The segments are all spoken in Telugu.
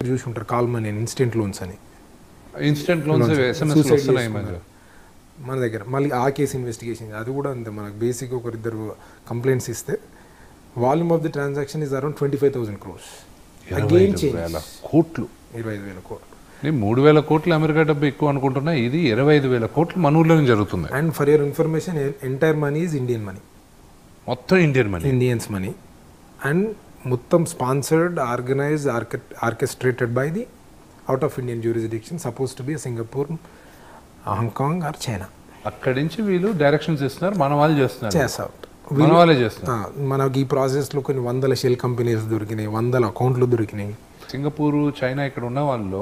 చూసి ఉంటారు కాల్ మనీ అని ఇన్స్టెంట్ లోన్స్ అని ఇన్స్టెంట్ లోన్స్ ఎస్ఎంఎస్ Suicide వస్తున్నాయి ఈ మధ్య చేసుకున్నారు. మన దగ్గర మళ్ళీ ఆ కేసు ఇన్వెస్టిగేషన్ అది కూడా అంతే మనకు బేసిక్ ఒకరిద్దరు కంప్లైంట్స్ ఇస్తే volume of the transaction is around twenty five thousand crores ఇరవై అగైన్ ఐదు వేల చేంజ్ కోట్లు ఇరవై ఐదు వేల కోట్లు నేను మూడు వేల కోట్లు అమెరికా డబ్బు ఎక్కువ అనుకుంటున్నా ఇది ఇరవై ఐదు వేల కోట్లు మన ఊర్లోనే జరుగుతుంది and for your information entire money is Indian money మొత్తం Indian money Indians money and మొత్తం sponsored organised orchestrated by the out of Indian jurisdiction suppose to be Singapore Hong Kong or China అక్కడి నుంచి వీళ్ళు డైరెక్షన్స్ ఇస్తున్నారు మన వాళ్ళు చేస్తున్నారు చేసావు మన వాళ్ళే చేస్తున్నారు మనకి ఈ ప్రాసెస్లో కొన్ని వందల షెల్ కంపెనీస్ దొరికినాయి వందల అకౌంట్లు దొరికినాయి సింగపూర్ చైనా ఇక్కడ ఉన్న వాళ్ళు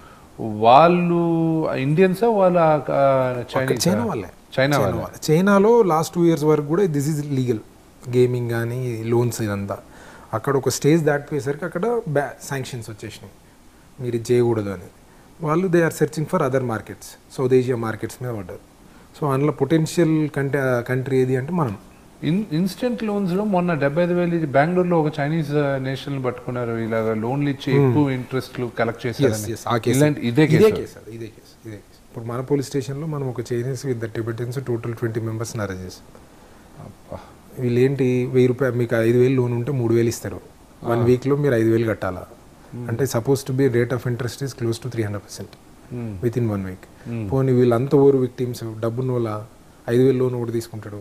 వాళ్ళు ఇండియన్సా వాళ్ళ చైనీస్ చైనా వాళ్ళే చైనా చైనా వాళ్ళే వాళ్ళే. చైనాలో లాస్ట్ టూ ఇయర్స్ వరకు కూడా దిస్ ఈజ్ లీగల్ గేమింగ్ కానీ లోన్స్ ఇదంతా అక్కడ ఒక స్టేజ్ దాటిపోయేసరికి అక్కడ బ్యా శాంక్షన్స్ వచ్చేసినాయి మీరు ఇది చేయకూడదు అని వాళ్ళు they are searching for other markets South Asia markets మీద పడ్డారు సో అందులో పొటెన్షియల్ కంటే కంట్రీ ఏది అంటే మనం ఇన్ ఇన్స్టెంట్ లోన్స్ లో మొన్న డెబ్బై ఐదు వేలు ఇచ్చి బెంగళూరులో ఒక చైనీస్ నేషనల్ పట్టుకున్నారు ఇలాగ లోన్లు ఇచ్చి ఎక్కువ ఇంట్రెస్ట్లు కలెక్ట్ చేశారని yes, ఆ case. ఇలాంటి ఇదే ఇదే కేసు కేసు అది, ఇదే కేసు ఇదే కేసు ఇప్పుడు మన పోలీస్ స్టేషన్లో మనం ఒక Chinese with the Tibetans total twenty మెంబర్స్ని అరెస్ట్ చేసాం అబ్బా. వీళ్ళు ఏంటి వెయ్యి రూపాయలు మీకు ఐదు వేలు లోన్ ఉంటే మూడు వేలు ఇస్తారు వన్ వీక్లో మీరు ఐదు వేలు కట్టాలా అంటే suppose to be rate of interest is close to three hundred percent Hmm. With in one week పోనీ వీళ్ళంతా ఓవర్ విక్టిమ్స్ డబ్బున్న వాళ్ళ ఐదు వేలు లోన్ ఒకటి తీసుకుంటాడు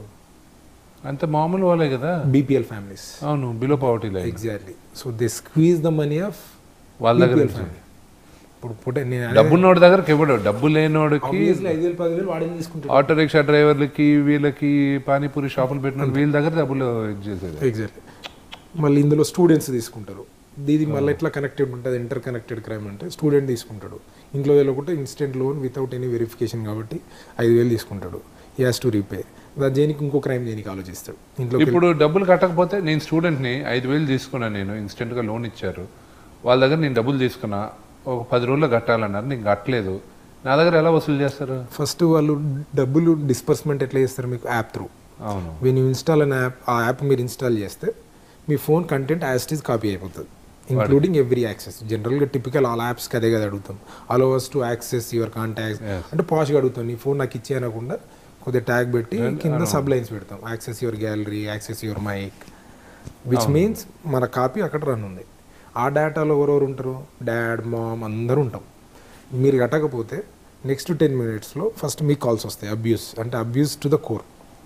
అంత మామూలు వాళ్ళే కదా బీపీఎల్ ఫ్యామిలీస్ అవును below poverty line exactly so they squeeze the money of వాళ్ళ దగ్గర BPL నుంచి. family. ఇప్పుడు పుట్టే నేను డబ్బున్నోడి దగ్గరికి ఇవ్వడు డబ్బు లేనోడికి obviously ఐదు వేలు పది వేలు వాడని తీసుకుంటాడు ఆటో రిక్షా డ్రైవర్లకి వీళ్ళకి పానీపూరి షాపులు పెట్టిన వీళ్ళ దగ్గర డబ్బులు ఇది చేసేది ఎగ్జాక్ట్లీ మళ్ళీ ఇందులో స్టూడెంట్స్ తీసుకుంటారు ఇది మళ్ళీ ఎట్లా కనెక్టెడ్ ఉంటుంది ఇంటర్ కనెక్టెడ్ క్రైమ్ అంటే స్టూడెంట్ తీసుకుంటాడు ఇంట్లో వెళ్ళకుంటే instant loan without any verification కాబట్టి ఐదు వేలు తీసుకుంటాడు ఈ హాస్ టు రీపే దాని చేయనికి ఇంకో క్రైమ్ చేయనికి ఆలోచిస్తాడు ఇంట్లో ఇప్పుడు డబ్బులు కట్టకపోతే నేను స్టూడెంట్ని ఐదు వేలు తీసుకున్నాను నేను ఇన్స్టెంట్గా లోన్ ఇచ్చారు వాళ్ళ దగ్గర నేను డబ్బులు తీసుకున్నా ఒక పది రోజుల్లో కట్టాలన్నారు నేను కట్టలేదు నా దగ్గర ఎలా వసూలు చేస్తారు ఫస్ట్ వాళ్ళు డబ్బులు డిస్పర్స్మెంట్ ఎట్లా చేస్తారు మీకు యాప్ త్రూ అవును when you install an app ఆ యాప్ మీరు ఇన్స్టాల్ చేస్తే మీ phone content as is copy అయిపోతుంది ఇంక్లూడింగ్ ఎవ్రీ యాక్సెస్ జనరల్గా టిపికల్ ఆల్ యాప్స్కి అదే కదా అడుగుతాం allow us to access your contacts Yes. అంటే పాష్గా అడుగుతాం నీ ఫోన్ నాకు ఇచ్చే అనకుండా కొద్దిగా ట్యాగ్ పెట్టి కింద సబ్ లైన్స్ పెడతాం access your gallery access your mic which means మన కాపీ అక్కడ రన్ ఉంది ఆ డేటాలో ఎవరెవరు ఉంటారు డాడ్ మామ్ అందరూ ఉంటాం మీరు కట్టకపోతే నెక్స్ట్ టెన్ మినిట్స్లో ఫస్ట్ మీకు కాల్స్ వస్తాయి అబ్యూస్ అంటే abuse to the core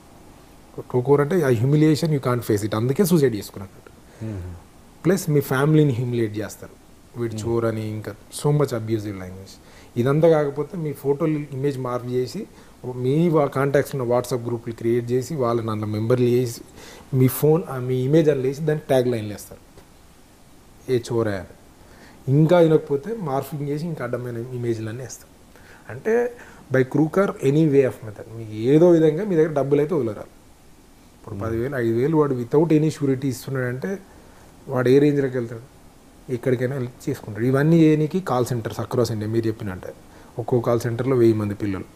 core అంటే ఆ humiliation you can't face it అందుకే సూసైడ్ చేసుకున్నట్టు ప్లస్ మీ ఫ్యామిలీని హ్యూమిలియేట్ చేస్తారు వీడి చోర్ అని ఇంకా సో మచ్ అబ్యూజివ్ లాంగ్వేజ్ ఇదంతా కాకపోతే మీ ఫోటోలు ఇమేజ్ మార్క్ చేసి మీ కాంటాక్ట్స్ ఉన్న వాట్సాప్ గ్రూప్లు క్రియేట్ చేసి వాళ్ళని అందులో మెంబర్లు చేసి మీ ఫోన్ ఆ మీ ఇమేజ్ అని లేసి దానికి ట్యాగ్ లైన్లు వేస్తారు ఏ చోరా అని ఇంకా వినకపోతే మార్ఫింగ్ చేసి ఇంకా అడ్డమైన ఇమేజ్లన్నీ వేస్తాం అంటే by crook or any way of method మీకు ఏదో విధంగా మీ దగ్గర డబ్బులు అయితే వదలరాలి ఇప్పుడు పదివేలు ఐదు వేలు వాడు వితౌట్ ఎనీ షూరిటీ ఇస్తున్నాడంటే వాడు ఏ రేంజ్లోకి వెళ్తాడు ఎక్కడికైనా వెళ్ళి చేసుకుంటాడు ఇవన్నీ చేయడానికి కాల్ సెంటర్స్ అక్రాస్ ఇండియా మీరు చెప్పినట్టే ఒక్కో కాల్ సెంటర్లో వెయ్యి మంది పిల్లలు